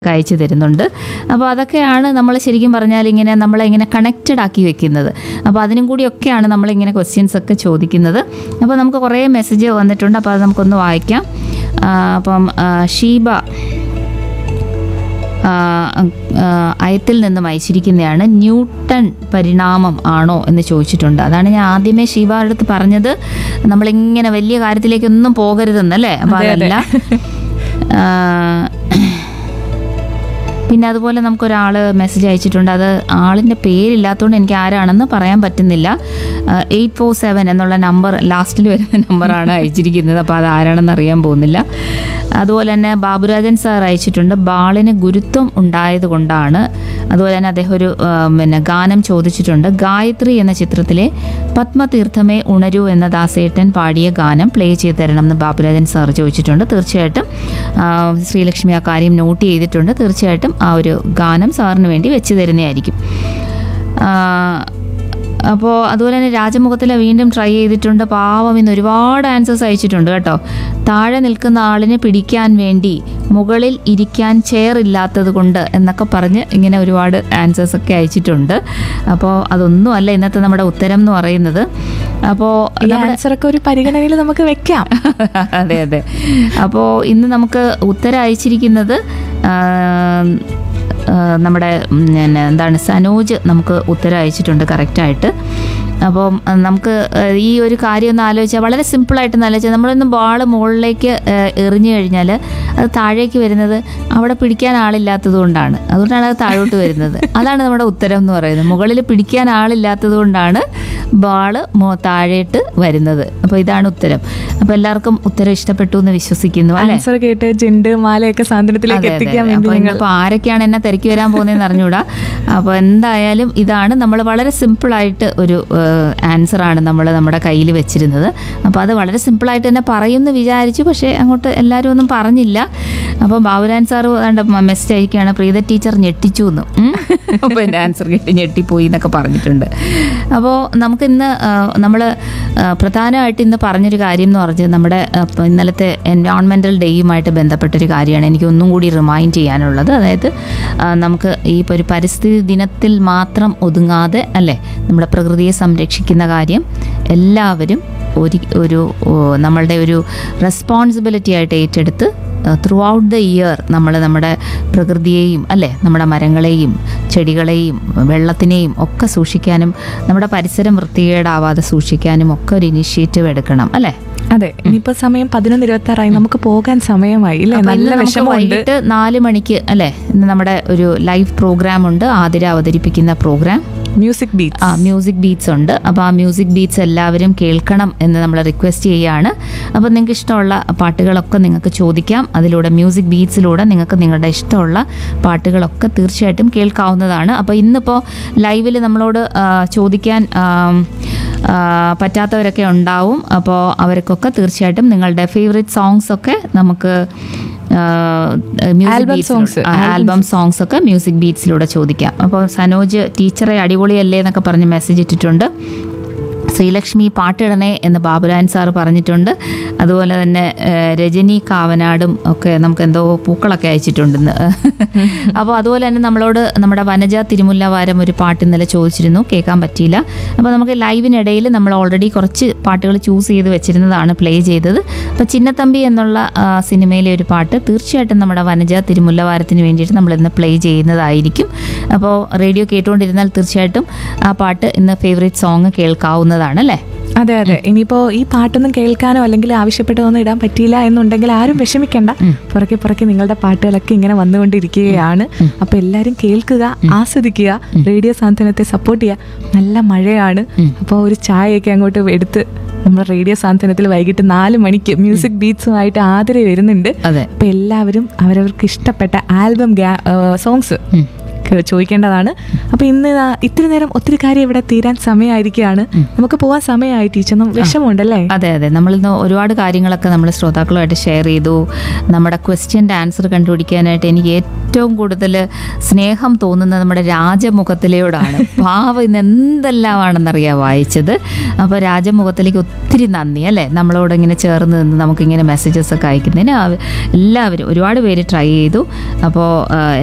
അയച്ചു തരുന്നുണ്ട് അപ്പോൾ അതൊക്കെയാണ് നമ്മൾ ശരിക്കും പറഞ്ഞാൽ ഇങ്ങനെ നമ്മളെ ഇങ്ങനെ കണക്റ്റഡ് ആക്കി വെക്കുന്നത് അപ്പോൾ അതിനും കൂടിയൊക്കെയാണ് നമ്മളിങ്ങനെ ക്വസ്റ്റ്യൻസ് ഒക്കെ ചോദിക്കുന്നത് അപ്പോൾ നമുക്ക് കുറേ മെസ്സേജ് വന്നിട്ടുണ്ട് അപ്പോൾ അത് നമുക്കൊന്ന് വായിക്കാം ആ, അപ്പം ആ, ഷീബ ആ, ആ, അയത്തിൽ നിന്നും അയച്ചിരിക്കുന്നതാണ് ന്യൂട്ടൺ പരിണാമം ആണോ എന്ന് ചോദിച്ചിട്ടുണ്ട് അതാണ് ഞാൻ ആദ്യമേ ഷീബയുടെ അടുത്ത് പറഞ്ഞത് നമ്മളിങ്ങനെ വലിയ കാര്യത്തിലേക്കൊന്നും പോകരുതെന്നല്ലേ അപ്പോൾ അതെ, അതെ. അതല്ല ആ, പിന്നെ അതുപോലെ നമുക്കൊരാൾ മെസ്സേജ് അയച്ചിട്ടുണ്ട് അത് ആളിൻ്റെ പേരില്ലാത്തതുകൊണ്ട് എനിക്ക് ആരാണെന്ന് പറയാൻ പറ്റുന്നില്ല എയ്റ്റ് ഫോർ സെവൻ എന്നുള്ള നമ്പർ ലാസ്റ്റിൽ വരുന്ന നമ്പറാണ് അയച്ചിരിക്കുന്നത് അപ്പോൾ അത് ആരാണെന്ന് അറിയാൻ പോകുന്നില്ല അതുപോലെ തന്നെ ബാബുരാജൻ സാർ അയച്ചിട്ടുണ്ട് ബാളിന് ഗുരുത്വം ഉണ്ടായത് കൊണ്ടാണ് അതുപോലെ തന്നെ അദ്ദേഹം ഒരു ആ, പിന്നെ ഗാനം ചോദിച്ചിട്ടുണ്ട് ഗായത്രി എന്ന ചിത്രത്തിലെ പത്മതീർത്ഥമേ ഉണരൂ എന്ന ദാസേട്ടൻ പാടിയ ഗാനം പ്ലേ ചെയ്ത് തരണം എന്ന് ബാബുരാജൻ സാർ ചോദിച്ചിട്ടുണ്ട് തീർച്ചയായിട്ടും ആ, ശ്രീലക്ഷ്മി ആ കാര്യം നോട്ട് ചെയ്തിട്ടുണ്ട് തീർച്ചയായിട്ടും ആ ഒരു ഗാനം സാറിന് വേണ്ടി വെച്ച് തരുന്നതായിരിക്കും അപ്പോൾ അതുപോലെ തന്നെ രാജമുഖത്തിലെ വീണ്ടും ട്രൈ ചെയ്തിട്ടുണ്ട് പാവം ഇന്ന് ഒരുപാട് ആൻസേഴ്സ് അയച്ചിട്ടുണ്ട് കേട്ടോ താഴെ നിൽക്കുന്ന ആളിനെ പിടിക്കാൻ വേണ്ടി മുകളിൽ ഇരിക്കാൻ ചെയർ ഇല്ലാത്തത് കൊണ്ട് എന്നൊക്കെ പറഞ്ഞ് ഇങ്ങനെ ഒരുപാട് ആൻസേഴ്സ് ഒക്കെ അയച്ചിട്ടുണ്ട് അപ്പോൾ അതൊന്നും അല്ല ഇന്നത്തെ നമ്മുടെ ഉത്തരം എന്ന് പറയുന്നത് അപ്പോൾ ഈ ആൻസർ ഒക്കെ ഒരു പരിഗണനയിൽ നമുക്ക് വെക്കാം അതെ അതെ അപ്പോൾ ഇന്ന് നമുക്ക് ഉത്തരം അയച്ചിരിക്കുന്നത് ആ, ആ, നമ്മുടെ ഉം, പിന്നെ എന്താണ് സനോജ് നമുക്ക് ഉത്തരം അയച്ചിട്ടുണ്ട് കറക്റ്റായിട്ട് അപ്പം ആ, നമുക്ക് ആ, ഈ ഒരു കാര്യം ഒന്ന് ആലോചിച്ചാൽ വളരെ സിമ്പിളായിട്ട് ഒന്ന് ആലോചിച്ചാൽ നമ്മളൊന്ന് ബോൾ മുകളിലേക്ക് ആ, എറിഞ്ഞു കഴിഞ്ഞാൽ അത് താഴേക്ക് വരുന്നത് അവിടെ പിടിക്കാൻ ആളില്ലാത്തത് കൊണ്ടാണ് അതുകൊണ്ടാണ് അത് താഴോട്ട് വരുന്നത് അതാണ് നമ്മുടെ ഉത്തരം എന്ന് പറയുന്നത് മുകളിൽ പിടിക്കാൻ ആളില്ലാത്തത് കൊണ്ടാണ് ബാള് മോ താഴേട്ട് വരുന്നത് അപ്പോൾ ഇതാണ് ഉത്തരം അപ്പോൾ എല്ലാവർക്കും ഉത്തരം ഇഷ്ടപ്പെട്ടു എന്ന് വിശ്വസിക്കുന്നു അല്ലേ ആൻസർ കേട്ട് ജിണ്ട് മാലയൊക്കെ സാന്ത്വനത്തിലേക്ക് അതെ, അതെ, എത്തിക്കാൻ അതെ. വേണ്ടി അപ്പോൾ നിങ്ങൾ ഇന്നിപ്പോൾ ആരൊക്കെയാണ് എന്നെ തിരക്കി വരാൻ പോകുന്നതെന്ന് അറിഞ്ഞൂടാ അപ്പോൾ എന്തായാലും ഇതാണ് നമ്മൾ വളരെ സിമ്പിളായിട്ട് ഒരു ആൻസർ ആണ് നമ്മൾ നമ്മുടെ കയ്യിൽ വെച്ചിരുന്നത് അപ്പോൾ അത് വളരെ സിമ്പിളായിട്ട് തന്നെ പറയുമെന്ന് വിചാരിച്ചു പക്ഷേ അങ്ങോട്ട് എല്ലാവരും ഒന്നും പറഞ്ഞില്ല അപ്പോൾ ബാബുരാൻ സാറ് വേണ്ട മെസ്സേജ് അയക്കുകയാണ് പ്രീത ടീച്ചർ ഞെട്ടിച്ചു എന്ന് ഉം. അപ്പോൾ എൻ്റെ ആൻസർ കിട്ടി ഞെട്ടിപ്പോയി എന്നൊക്കെ പറഞ്ഞിട്ടുണ്ട് അപ്പോൾ നമുക്കിന്ന് നമ്മൾ പ്രധാനമായിട്ട് ഇന്ന് പറഞ്ഞൊരു കാര്യം എന്ന് പറഞ്ഞത് നമ്മുടെ ആ, ഇപ്പൊ ഇന്നലത്തെ എൻവയോൺമെൻറ്റൽ ഡേയുമായിട്ട് ബന്ധപ്പെട്ടൊരു കാര്യമാണ് എനിക്ക് ഒന്നും കൂടി റിമൈൻഡ് ചെയ്യാനുള്ളത് അതായത് ആ, നമുക്ക് ഈ ഇപ്പോൾ ഒരു പരിസ്ഥിതി ദിനത്തിൽ മാത്രം ഒതുങ്ങാതെ അല്ലേ നമ്മുടെ പ്രകൃതിയെ സംരക്ഷിക്കുന്ന കാര്യം എല്ലാവരും ഒരു ഒരു ഓ, നമ്മളുടെ ഒരു റെസ്പോൺസിബിലിറ്റി ആയിട്ട് ഏറ്റെടുത്ത് ത്രൂ ഔട്ട് ദ ഇയർ നമ്മൾ നമ്മുടെ പ്രകൃതിയെയും അല്ലേ നമ്മുടെ മരങ്ങളെയും ചെടികളെയും വെള്ളത്തിനെയും ഒക്കെ സൂക്ഷിക്കാനും നമ്മുടെ പരിസരം വൃത്തികേടാവാതെ സൂക്ഷിക്കാനും ഒക്കെ ഒരു ഇനിഷ്യേറ്റീവ് എടുക്കണം അല്ലേ അതെ ഇനിയിപ്പോ സമയം പതിനൊന്ന് ഇരുപത്തി ആറായി നമുക്ക് പോകാൻ സമയമായി ഇല്ലേ അപ്പൊ ഇന്ന് നല്ല നമുക്ക് വിഷമമുണ്ട് വൈകിട്ട് നാല് മണിക്ക് അല്ലേ ഇന്ന് നമ്മുടെ ഒരു ലൈവ് പ്രോഗ്രാം ഉണ്ട് ആതിര അവതരിപ്പിക്കുന്ന പ്രോഗ്രാം മ്യൂസിക് ബീറ്റ് ആ മ്യൂസിക് ബീറ്റ്സ് ഉണ്ട് അപ്പോൾ ആ മ്യൂസിക് ബീറ്റ്സ് എല്ലാവരും കേൾക്കണം എന്ന് നമ്മൾ റിക്വസ്റ്റ് ചെയ്യുകയാണ് അപ്പോൾ നിങ്ങൾക്ക് ഇഷ്ടമുള്ള പാട്ടുകളൊക്കെ നിങ്ങൾക്ക് ചോദിക്കാം അതിലൂടെ മ്യൂസിക് ബീറ്റ്സിലൂടെ നിങ്ങൾക്ക് നിങ്ങളുടെ ഇഷ്ടമുള്ള പാട്ടുകളൊക്കെ തീർച്ചയായിട്ടും കേൾക്കാവുന്നതാണ് അപ്പോൾ ഇന്നിപ്പോൾ ലൈവിൽ നമ്മളോട് ആ, ചോദിക്കാൻ ആം, ആ, പറ്റാത്തവരൊക്കെ ഉണ്ടാവും അപ്പോൾ അവർക്കൊക്കെ തീർച്ചയായിട്ടും നിങ്ങളുടെ ഫേവറേറ്റ് സോങ്സ് ഒക്കെ നമുക്ക് Album songs. ആൽബം സോങ്സ് ഒക്കെ മ്യൂസിക് ബീറ്റ്സിലൂടെ ചോദിക്കാം അപ്പോൾ സനോജ് ടീച്ചറെ അടിപൊളിയല്ലേ എന്നൊക്കെ പറഞ്ഞ് മെസ്സേജ് ഇട്ടിട്ടുണ്ട് ശ്രീലക്ഷ്മി പാട്ടിടണേ എന്ന് ബാബുരാൻ സാറ് പറഞ്ഞിട്ടുണ്ട് അതുപോലെ തന്നെ ഏഹ്, രജനി കാവനാടും ഒക്കെ നമുക്ക് എന്തോ പൂക്കളൊക്കെ അയച്ചിട്ടുണ്ടെന്ന് അപ്പോൾ അതുപോലെ തന്നെ നമ്മളോട് നമ്മുടെ വനജ തിരുമുല്ല വാരം ഒരു പാട്ട് ഇന്നലെ ചോദിച്ചിരുന്നു കേൾക്കാൻ പറ്റിയില്ല അപ്പോൾ നമുക്ക് ലൈവിനിടയിൽ നമ്മൾ ഓൾറെഡി കുറച്ച് പാട്ടുകൾ ചൂസ് ചെയ്ത് വെച്ചിരുന്നതാണ് പ്ലേ ചെയ്തത് അപ്പോൾ ചിന്നത്തമ്പി എന്നുള്ള ആ, സിനിമയിലെ ഒരു പാട്ട് തീർച്ചയായിട്ടും നമ്മുടെ വനജ തിരുമുല്ല വാരത്തിന് വേണ്ടിയിട്ട് നമ്മൾ ഇന്ന് പ്ലേ ചെയ്യുന്നതായിരിക്കും അപ്പോൾ റേഡിയോ കേട്ടുകൊണ്ടിരുന്നാൽ തീർച്ചയായിട്ടും ആ പാട്ട് ഇന്ന് ഫേവറേറ്റ് സോങ് കേൾക്കാവുന്നതാണ് അല്ലേ അതെ അതെ ഇനിയിപ്പോ ഈ പാട്ടൊന്നും കേൾക്കാനോ അല്ലെങ്കിൽ ആവശ്യപ്പെട്ടതൊന്നും ഇടാൻ പറ്റിയില്ല എന്നുണ്ടെങ്കിൽ ആരും വിഷമിക്കണ്ട പുറകെ പുറകെ നിങ്ങളുടെ പാട്ടുകളൊക്കെ ഇങ്ങനെ വന്നുകൊണ്ടിരിക്കുകയാണ് അപ്പൊ എല്ലാരും കേൾക്കുക ആസ്വദിക്കുക റേഡിയോ സാന്ത്വനത്തെ സപ്പോർട്ട് ചെയ്യുക നല്ല മഴയാണ് അപ്പോൾ ഒരു ചായയൊക്കെ അങ്ങോട്ട് എടുത്ത് നമ്മുടെ റേഡിയോ സാന്ത്വനത്തിൽ വൈകിട്ട് നാല് മണിക്ക് മ്യൂസിക് ബീറ്റ്സുമായിട്ട് ആദരവ് വരുന്നുണ്ട് അതെ അപ്പൊ എല്ലാവരും അവരവർക്ക് ഇഷ്ടപ്പെട്ട ആൽബം സോങ്സ് ക- ചോദിക്കേണ്ടതാണ് അപ്പോൾ ഇന്ന് ഇതാ ഇത്തിരി നേരം ഒത്തിരി കാര്യം ഇവിടെ തീരാൻ സമയമായിരിക്കുകയാണ് നമുക്ക് പോകാൻ സമയമായി ടീച്ചർ വിഷമമുണ്ടല്ലേ അതെ അതെ നമ്മളിന്ന് ഒരുപാട് കാര്യങ്ങളൊക്കെ നമ്മൾ ശ്രോതാക്കളുമായിട്ട് ഷെയർ ചെയ്തു നമ്മുടെ ക്വസ്റ്റ്യൻ്റെ ആൻസർ കണ്ടുപിടിക്കാനായിട്ട് എനിക്ക് ഏറ്റവും കൂടുതൽ സ്നേഹം തോന്നുന്നത് നമ്മുടെ രാജമുഖത്തിലൂടാണ് പാവം ഇന്ന് എന്തെല്ലാമാണെന്നറിയാം വായിച്ചത് അപ്പോൾ രാജമുഖത്തിലേക്ക് ഒത്തിരി നന്ദി അല്ലേ നമ്മളോട് ഇങ്ങനെ ചേർന്ന് നിന്ന് നമുക്കിങ്ങനെ മെസ്സേജസ് ഒക്കെ അയക്കുന്നതിന് അവ- എല്ലാവരും ഒരുപാട് പേര് ട്രൈ ചെയ്തു അപ്പോൾ